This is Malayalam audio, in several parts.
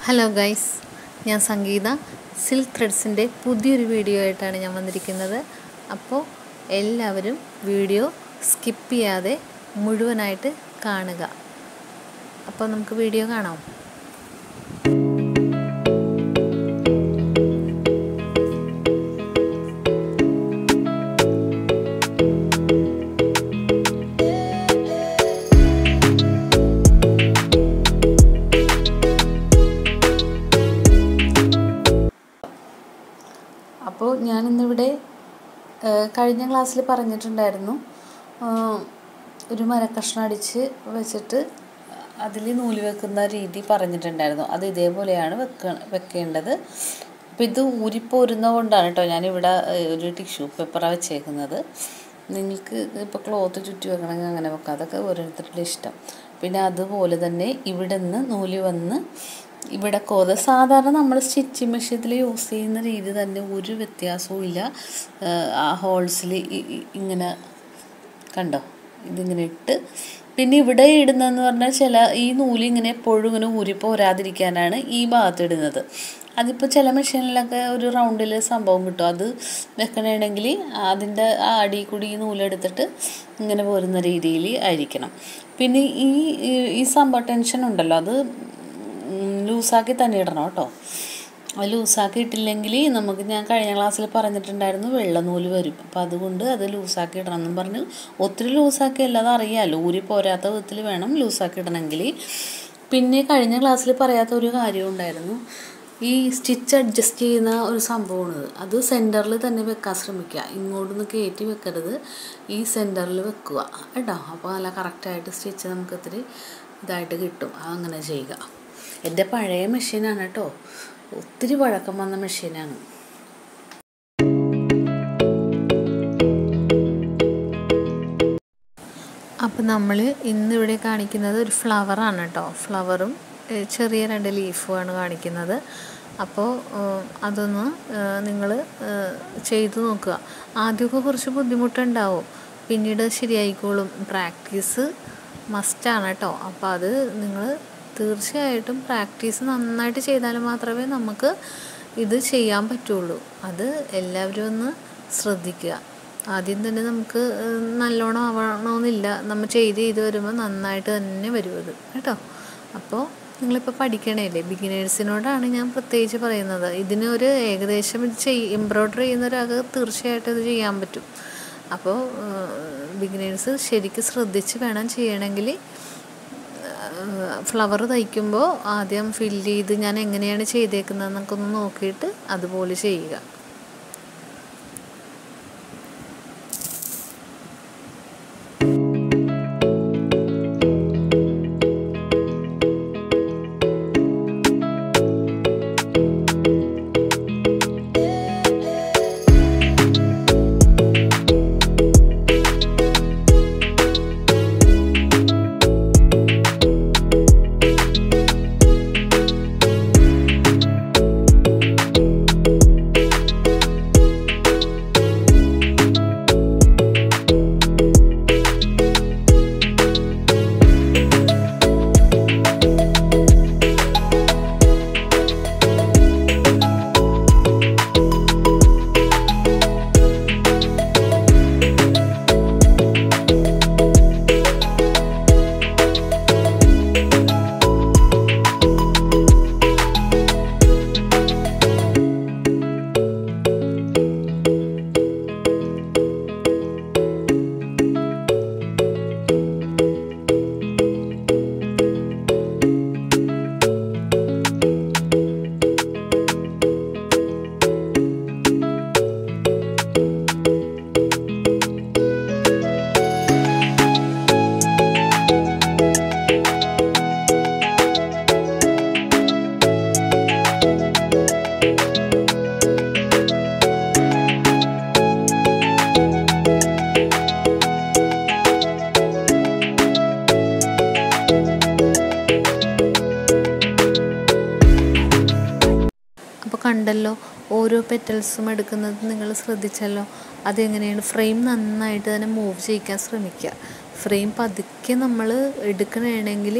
ഹലോ ഗൈസ് ഞാൻ സംഗീത സിൽക്ക് ത്രെഡ്സിൻ്റെ പുതിയൊരു വീഡിയോ ആയിട്ടാണ് ഞാൻ വന്നിരിക്കുന്നത് അപ്പോൾ എല്ലാവരും വീഡിയോ സ്കിപ്പ് ചെയ്യാതെ മുഴുവനായിട്ട് കാണുക അപ്പോൾ നമുക്ക് വീഡിയോ കാണാം അപ്പോൾ ഞാനിന്നിവിടെ ഏഹ്, കഴിഞ്ഞ ക്ലാസ്സിൽ പറഞ്ഞിട്ടുണ്ടായിരുന്നു ആഹ്, ഒരു മരക്കഷ്ണം അടിച്ച് വെച്ചിട്ട് അതിൽ നൂല് വെക്കുന്ന രീതി പറഞ്ഞിട്ടുണ്ടായിരുന്നു അത് ഇതേപോലെയാണ് വെക്ക വെക്കേണ്ടത് അപ്പോൾ ഇത് ഊരിപ്പോരുന്ന കൊണ്ടാണ് കേട്ടോ ഞാനിവിടെ ഏഹ്, ഒരു ടിഷ്യൂ പേപ്പറാണ് വെച്ചേക്കുന്നത് നിങ്ങൾക്ക് ഇപ്പോൾ ക്ലോത്ത് ചുറ്റി വെക്കണമെങ്കിൽ അങ്ങനെ വെക്കാം അതൊക്കെ ഓരോരുത്തരുടെ ഇഷ്ടം പിന്നെ അതുപോലെ തന്നെ ഇവിടെ നിന്ന് നൂല് വന്ന് ഇവിടെ കോത സാധാരണ നമ്മൾ സ്റ്റിച്ചിങ് മെഷീനിൽ യൂസ് ചെയ്യുന്ന രീതി തന്നെ ഒരു വ്യത്യാസവും ഇല്ല ഏഹ് ആ ഹോൾസിൽ ഇങ്ങനെ കണ്ടോ ഇതിങ്ങനെ ഇട്ട് പിന്നെ ഇവിടെ ഇടുന്നതെന്ന് പറഞ്ഞാൽ ചില ഈ നൂല് ഇങ്ങനെ എപ്പോഴും ഇങ്ങനെ ഊരി പോരാതിരിക്കാനാണ് ഈ ഭാഗത്ത് ഇടുന്നത് അതിപ്പോൾ ചില മെഷീനിലൊക്കെ ഒരു റൗണ്ടിൽ സംഭവം കിട്ടും അത് വെക്കണമെങ്കിൽ അതിൻ്റെ ആ അടി കൂടി ഈ നൂലെടുത്തിട്ട് ഇങ്ങനെ പോരുന്ന രീതിയിൽ ആയിരിക്കണം പിന്നെ ഈ ഈ- ഈ സംഭവം ടെൻഷൻ ഉണ്ടല്ലോ അത് ലൂസാക്കി തന്നെ ഇടണം കേട്ടോ അത് ലൂസാക്കി ഇട്ടില്ലെങ്കിൽ നമുക്ക് ഞാൻ കഴിഞ്ഞ ക്ലാസ്സിൽ പറഞ്ഞിട്ടുണ്ടായിരുന്നു വെള്ള നൂല് വരും അപ്പം അതുകൊണ്ട് അത് ലൂസാക്കി ഇടണം എന്നും പറഞ്ഞു ഒത്തിരി ലൂസാക്കി അല്ലാതെ അറിയാമല്ലോ ഊരി പോരാത്ത വിധത്തിൽ വേണം ലൂസാക്കി ഇടണമെങ്കിൽ പിന്നെ കഴിഞ്ഞ ക്ലാസ്സിൽ പറയാത്ത ഒരു കാര്യം ഉണ്ടായിരുന്നു ഈ സ്റ്റിച്ച് അഡ്ജസ്റ്റ് ചെയ്യുന്ന ഒരു സംഭവമാണിത് അത് സെൻറ്ററിൽ തന്നെ വെക്കാൻ ശ്രമിക്കുക ഇങ്ങോട്ടൊന്ന് കയറ്റി വെക്കരുത് ഈ സെൻറ്ററിൽ വെക്കുക കേട്ടോ അപ്പോൾ നല്ല കറക്റ്റായിട്ട് സ്റ്റിച്ച് നമുക്ക് ഇത്തിരി ഇതായിട്ട് കിട്ടും അങ്ങനെ ചെയ്യുക എൻ്റെ പഴയ മെഷീനാണ് കേട്ടോ ഒത്തിരി പഴക്കം വന്ന മെഷീനാണ് അപ്പോൾ നമ്മൾ ഇന്നിവിടെ കാണിക്കുന്നത് ഒരു ഫ്ലവറാണ് കേട്ടോ ഫ്ലവറും ഏഹ് ചെറിയ രണ്ട് ലീഫുമാണ് കാണിക്കുന്നത് അപ്പോൾ ഏഹ് അതൊന്ന് നിങ്ങൾ ചെയ്തു നോക്കുക ആദ്യമൊക്കെ കുറച്ച് ബുദ്ധിമുട്ടുണ്ടാവും പിന്നീട് ശരിയായിക്കോളും പ്രാക്ടീസ് മസ്റ്റാണ് കേട്ടോ അപ്പോൾ അത് നിങ്ങൾ തീർച്ചയായിട്ടും പ്രാക്ടീസ് നന്നായിട്ട് ചെയ്താൽ മാത്രമേ നമുക്ക് ഇത് ചെയ്യാൻ പറ്റുള്ളൂ അത് എല്ലാവരും ഒന്ന് ശ്രദ്ധിക്കുക ആദ്യം തന്നെ നമുക്ക് ഏഹ്, നല്ലോണം ആവണമെന്നില്ല നമ്മൾ ചെയ്ത് ചെയ്ത് വരുമ്പോൾ നന്നായിട്ട് തന്നെ വരും അത് കേട്ടോ അപ്പോൾ നിങ്ങളിപ്പോൾ പഠിക്കണേല്ലേ ബിഗിനേഴ്സിനോടാണ് ഞാൻ പ്രത്യേകിച്ച് പറയുന്നത് ഇതിന് ഒരു ഏകദേശം ഇത് ചെയ് എംബ്രോയ്ഡറി ചെയ്യുന്ന ഒരാൾക്ക് തീർച്ചയായിട്ടും ഇത് ചെയ്യാൻ പറ്റും അപ്പോൾ ബിഗിനേഴ്സ് ശരിക്കും ശ്രദ്ധിച്ച് വേണം ചെയ്യണമെങ്കിൽ ഫ്ലവർ തയ്ക്കുമ്പോൾ ആദ്യം ഫില്ല് ചെയ്ത് ഞാൻ എങ്ങനെയാണ് ചെയ്തേക്കുന്നതെന്നൊക്കെ ഒന്ന് നോക്കിയിട്ട് അതുപോലെ ചെയ്യുക അപ്പോൾ കണ്ടല്ലോ ഓരോ പെറ്റൽസും എടുക്കുന്നത് നിങ്ങൾ ശ്രദ്ധിച്ചല്ലോ അതെങ്ങനെയാണ് ഫ്രെയിം നന്നായിട്ട് തന്നെ മൂവ് ചെയ്യിക്കാൻ ശ്രമിക്കുക ഫ്രെയിം പതുക്കെ നമ്മൾ എടുക്കണമെങ്കിൽ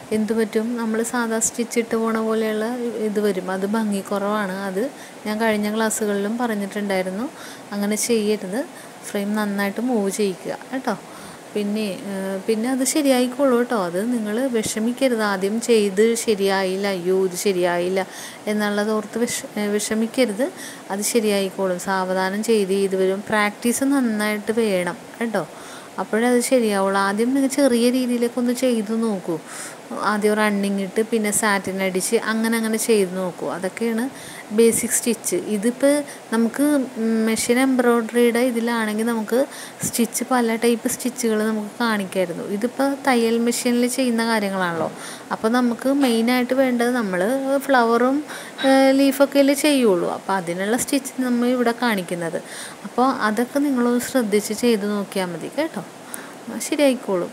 എന്ത് പറ്റും നമ്മൾ സാധാ സ്റ്റിച്ച് ഇട്ട് പോണ പോലെയുള്ള ഇത് വരും അത് ഭംഗി കുറവാണ് അത് ഞാൻ കഴിഞ്ഞ ക്ലാസ്സുകളിലും പറഞ്ഞിട്ടുണ്ടായിരുന്നു അങ്ങനെ ചെയ്യരുത് ഫ്രെയിം നന്നായിട്ട് മൂവ് ചെയ്യിക്കുക കേട്ടോ പിന്നെ പിന്നെ അത് ശരിയായിക്കോളൂ കേട്ടോ അത് നിങ്ങൾ വിഷമിക്കരുത് ആദ്യം ചെയ്ത് ശരിയായില്ല അയ്യോ ഇത് ശരിയായില്ല എന്നുള്ളത് ഓർത്ത് വിഷ വിഷമിക്കരുത് അത് ശരിയായിക്കോളും സാവധാനം ചെയ്ത് ചെയ്ത് വരും പ്രാക്ടീസ് നന്നായിട്ട് വേണം കേട്ടോ അപ്പോഴേ അത് ശരിയാവുള്ളൂ ആദ്യം നിങ്ങൾ ചെറിയ രീതിയിലൊക്കെ ഒന്ന് ചെയ്ത് നോക്കൂ ആദ്യം റണ്ണിങ് ഇട്ട് പിന്നെ സാറ്റിൻ അടിച്ച് അങ്ങനെ അങ്ങനെ ചെയ്ത് നോക്കൂ അതൊക്കെയാണ് ബേസിക് സ്റ്റിച്ച് ഇതിപ്പോൾ നമുക്ക് മെഷീൻ എംബ്രോയ്ഡറിയുടെ ഇതിലാണെങ്കിൽ നമുക്ക് സ്റ്റിച്ച് പല ടൈപ്പ് സ്റ്റിച്ചുകൾ നമുക്ക് കാണിക്കായിരുന്നു ഇതിപ്പോൾ തയ്യൽ മെഷീനിൽ ചെയ്യുന്ന കാര്യങ്ങളാണല്ലോ അപ്പോൾ നമുക്ക് മെയിനായിട്ട് വേണ്ടത് നമ്മൾ ഫ്ലവറും ലീഫൊക്കെ അല്ലേ ചെയ്യുള്ളൂ അപ്പോൾ അതിനുള്ള സ്റ്റിച്ച് നമ്മൾ ഇവിടെ കാണിക്കുന്നത് അപ്പോൾ അതൊക്കെ നിങ്ങളൊന്ന് ശ്രദ്ധിച്ച് ചെയ്ത് നോക്കിയാൽ മതി കേട്ടോ ശരിയായിക്കോളും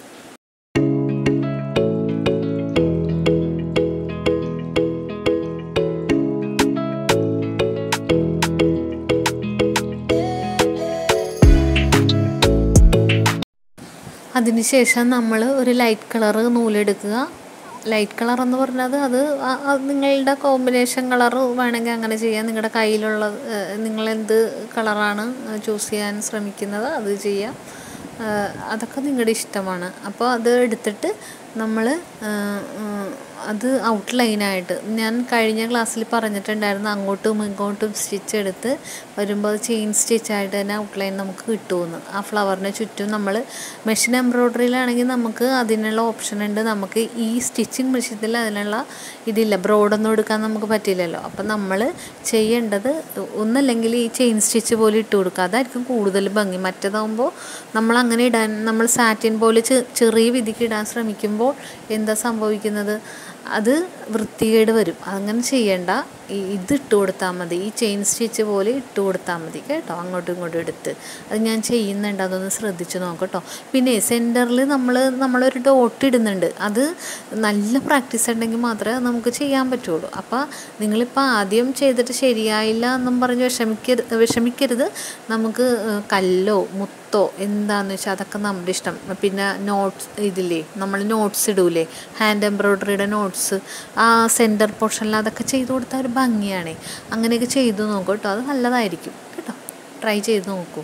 അതിനുശേഷം നമ്മൾ ഒരു ലൈറ്റ് കളറ് നൂലെടുക്കുക ലൈറ്റ് കളർ എന്ന് പറഞ്ഞത് അത് നിങ്ങളുടെ കോമ്പിനേഷൻ കളർ വേണമെങ്കിൽ അങ്ങനെ ചെയ്യാം നിങ്ങളുടെ കയ്യിലുള്ള നിങ്ങളെന്ത് കളറാണ് ചൂസ് ചെയ്യാൻ ശ്രമിക്കുന്നത് അത് ചെയ്യാം അതൊക്കെ നിങ്ങളുടെ ഇഷ്ടമാണ് അപ്പോൾ അത് എടുത്തിട്ട് നമ്മൾ അത് ഔട്ട്ലൈനായിട്ട് ഞാൻ കഴിഞ്ഞ ക്ലാസ്സിൽ പറഞ്ഞിട്ടുണ്ടായിരുന്നു അങ്ങോട്ടും ഇങ്ങോട്ടും സ്റ്റിച്ച് എടുത്ത് വരുമ്പോൾ അത് ചെയിൻ സ്റ്റിച്ചായിട്ട് തന്നെ ഔട്ട്ലൈൻ നമുക്ക് കിട്ടുമെന്ന് ആ ഫ്ലവറിന് ചുറ്റും നമ്മൾ മെഷീൻ എംബ്രോയ്ഡറിയിലാണെങ്കിൽ നമുക്ക് അതിനുള്ള ഓപ്ഷൻ ഉണ്ട് നമുക്ക് ഈ സ്റ്റിച്ചിങ് മെഷീനിൽ അതിനുള്ള ഇതില്ല ബ്രോഡൊന്നും എടുക്കാൻ നമുക്ക് പറ്റില്ലല്ലോ അപ്പം നമ്മൾ ചെയ്യേണ്ടത് ഒന്നല്ലെങ്കിൽ ഈ ചെയിൻ സ്റ്റിച്ച് പോലെ ഇട്ട് കൊടുക്കുക അതായിരിക്കും കൂടുതൽ ഭംഗി മറ്റേതാകുമ്പോൾ നമ്മൾ അങ്ങനെ ഇടാൻ നമ്മൾ സാറ്റിൻ പോലെ ചെറിയ വിധിക്ക് ഇടാൻ ശ്രമിക്കുമ്പോൾ എന്താ സംഭവിക്കുന്നത് അത് വൃത്തികേട് വരും അങ്ങനെ ചെയ്യണ്ട ഈ ഇത് ഇട്ട് കൊടുത്താൽ മതി ഈ ചെയിൻ സ്റ്റിച്ച് പോലെ ഇട്ട് കൊടുത്താൽ മതി കേട്ടോ അങ്ങോട്ടും ഇങ്ങോട്ടും എടുത്ത് അത് ഞാൻ ചെയ്യുന്നുണ്ട് അതൊന്ന് ശ്രദ്ധിച്ച് നോക്കട്ടോ പിന്നെ സെൻറ്ററിൽ നമ്മൾ നമ്മളൊരു ഡോട്ട് ഇടുന്നുണ്ട് അത് നല്ല പ്രാക്ടീസ് ഉണ്ടെങ്കിൽ മാത്രമേ നമുക്ക് ചെയ്യാൻ പറ്റുള്ളൂ അപ്പോൾ നിങ്ങളിപ്പോൾ ആദ്യം ചെയ്തിട്ട് ശരിയായില്ല എന്നും പറഞ്ഞ് വിഷമിക്കരുത് വിഷമിക്കരുത് നമുക്ക് കല്ലോ മുത്തോ എന്താണെന്ന് വെച്ചാൽ അതൊക്കെ നമ്മുടെ ഇഷ്ടം പിന്നെ നോട്ട്സ് ഇതില്ലേ നമ്മൾ നോട്ട്സ് ഇടൂലേ ഹാൻഡ് എംബ്രോയ്ഡറിയുടെ നോട്ട്സ് ആ സെൻറ്റർ പോർഷനിൽ അതൊക്കെ ചെയ്ത് കൊടുത്താൽ ഒരു ഭംഗിയാണ് അങ്ങനെയൊക്കെ ചെയ്തു നോക്കൂ കേട്ടോ അത് നല്ലതായിരിക്കും കേട്ടോ ട്രൈ ചെയ്ത് നോക്കൂ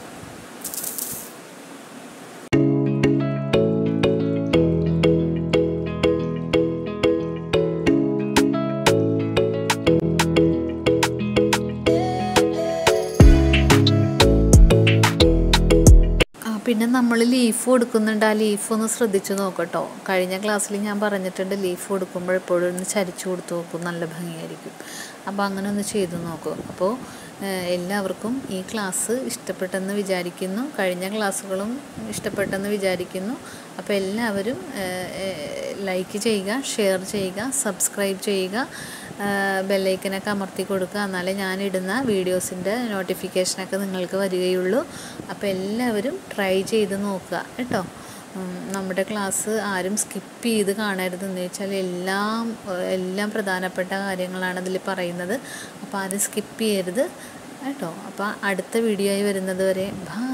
പിന്നെ നമ്മൾ ലീഫ് കൊടുക്കുന്നുണ്ട് ആ ലീഫ് ഒന്ന് ശ്രദ്ധിച്ച് നോക്കട്ടോ കഴിഞ്ഞ ക്ലാസ്സിൽ ഞാൻ പറഞ്ഞിട്ടുണ്ട് ലീഫ് കൊടുക്കുമ്പോൾ എപ്പോഴും ഒന്ന് ചരിച്ചു കൊടുത്ത് നോക്കും നല്ല ഭംഗിയായിരിക്കും അപ്പോൾ അങ്ങനെ ഒന്ന് ചെയ്തു നോക്കും അപ്പോൾ എല്ലാവർക്കും ഈ ക്ലാസ് ഇഷ്ടപ്പെട്ടെന്ന് വിചാരിക്കുന്നു കഴിഞ്ഞ ക്ലാസ്സുകളും ഇഷ്ടപ്പെട്ടെന്ന് വിചാരിക്കുന്നു അപ്പോൾ എല്ലാവരും ലൈക്ക് ചെയ്യുക ഷെയർ ചെയ്യുക സബ്സ്ക്രൈബ് ചെയ്യുക ബെല്ലൈക്കനൊക്കെ അമർത്തി കൊടുക്കുക എന്നാലേ ഞാനിടുന്ന വീഡിയോസിൻ്റെ നോട്ടിഫിക്കേഷനൊക്കെ നിങ്ങൾക്ക് വരികയുള്ളൂ അപ്പോൾ എല്ലാവരും ട്രൈ ചെയ്ത് നോക്കുക കേട്ടോ നമ്മുടെ ക്ലാസ് ആരും സ്കിപ്പ് ചെയ്ത് കാണരുതെന്ന് വെച്ചാൽ എല്ലാം എല്ലാം പ്രധാനപ്പെട്ട കാര്യങ്ങളാണ് അതിൽ പറയുന്നത് അപ്പോൾ ആരും സ്കിപ്പ് ചെയ്യരുത് കേട്ടോ അപ്പോൾ അടുത്ത വീഡിയോ ആയി വരുന്നത് വരെ ബായ്